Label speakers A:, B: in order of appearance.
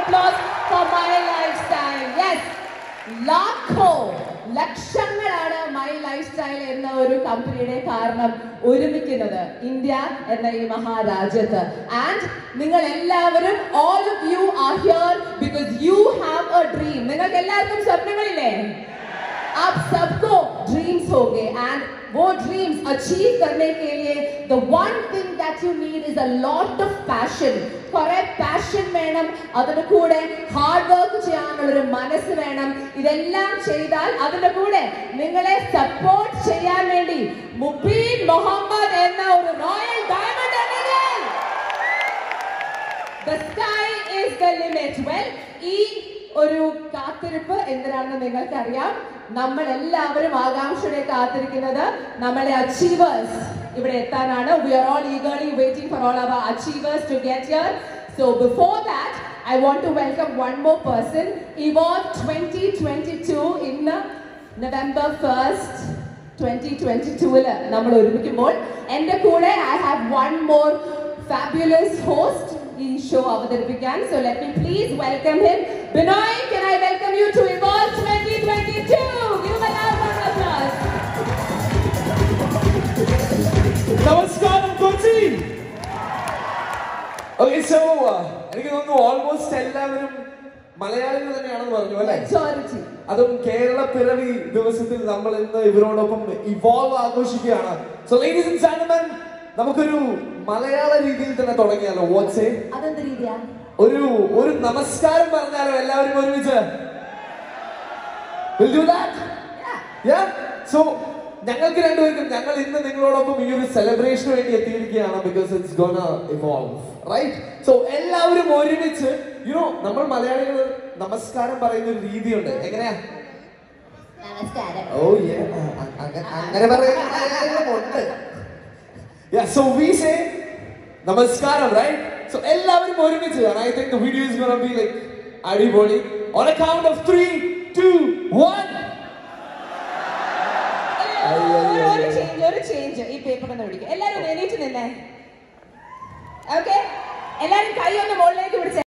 A: applause for my lifestyle. Yes, ലാഖോ ലക്ഷങ്ങളാണ് my lifestyle എന്ന ഒരു കമ്പനിയുടെ കാരണം ഒരുമിക്കുന്നത് ഇന്ത്യ എന്ന ഈ മഹാരാജ്യത്ത് ആൻഡ് നിങ്ങൾ എല്ലാവരും all of you are here because you have a dream നിങ്ങൾക്ക് എല്ലാവർക്കും സ്വപ്നങ്ങളില്ലേ आप सबको ड्रीम्स होंगे एंड वो ड्रीम्स अचीव करने के लिए the one thing that you need is a lot of passion കുറെ പാഷൻ വേണം അതിന് കൂടെ ഹാർഡ് വർക്ക് ചെയ്യാനുള്ള ഒരു മനസ്സ് വേണം ഇതെല്ലാം ചെയ്താൽ അതിന്റെ കൂടെ നിങ്ങളെ സപ്പോർട്ട് ചെയ്യാൻ വേണ്ടി മുബീൻ മുഹമ്മദ് എന്ന ഒരു റോയൽ ഡയമണ്ട് ഉണ്ടെങ്കിൽ The sky is the limit. Well, ഈ ഒരു കാത്തിരിപ്പ് എന്തിനാണെന്ന് നിങ്ങൾക്കറിയാം നമ്മൾ എല്ലാവരും ആകാംക്ഷയുടെ കാത്തിരിക്കുന്നത് നമ്മളെ അച്ചീവേഴ്സ് ഇവിടെ എത്താനാണ് we are all eagerly waiting for all our achievers to get here so before that I want to welcome one more person Evolve twenty twenty two ഇന്ന് നവംബർ ഫസ്റ്റ് ട്വന്റി ട്വന്റി ടൂവില് നമ്മൾ ഒരുമിക്കുമ്പോൾ എൻ്റെ കൂടെ I have one more fabulous host ഈ show അവതരിപ്പിക്കാൻ so let me please welcome him Binoy can I welcome you to Evolve 2022 give a loud round of applause
B: നമസ്കാരം Kochi okay so എനിക്ക് തോന്നുന്നു ഓൾമോസ്റ്റ് എല്ലാവരും മലയാളികൾ തന്നെയാണെന്ന് പറഞ്ഞു അല്ലേ
A: മെജോറിറ്റി
B: അതും കേരള പിറവി ദിവസത്തിൽ നമ്മൾ ഇന്ന് ഇവരോടൊപ്പം ഇവോൾവ് ആഘോഷിക്കുകയാണ് സോ ലേഡീസ് ആൻഡ് ജെന്റിൽമെൻ നമുക്കൊരു മലയാള രീതിയിൽ തന്നെ തുടങ്ങിയാലോ വാട്സേ
A: അതെന്ത് രീതിയാ
B: ഒരു ഒരു നമസ്കാരം പറഞ്ഞാലോ എല്ലാവരും ഒരുമിച്ച് Will do that? Yeah? So, ഞങ്ങൾക്ക് രണ്ടുപേർക്കും ഞങ്ങൾ ഇന്ന് നിങ്ങളോടൊപ്പം ഈ ഒരു സെലിബ്രേഷന് വേണ്ടി എത്തിയിരിക്കുകയാണ് because it's gonna Evolve right so എല്ലാവരും ഒരുമിച്ച് യുനോ നമ്മൾ മലയാളികൾ നമസ്കാരം പറയുന്ന ഒരു രീതിയുണ്ട് എങ്ങനെയാ
A: നമസ്കാരം
B: ഓ അങ്ങനെ പറയുന്ന മലയാളികളുമുണ്ട് Yeah, so we say നമസ്കാരം right? So എല്ലാവരും ഒരുമിച്ച് and I think the video is gonna be like അടിപൊളി on a count of three, two, one.
A: ഒരു ചേഞ്ച് ഒരു ചേഞ്ച് ഈ പേപ്പർ ഒന്ന് പിടിക്കും എല്ലാരും ഒന്ന് എണീറ്റ് നിന്നേ ഓക്കെ എല്ലാരും കൈ ഒന്ന് മുകളിലേക്ക് പിടിച്ചേ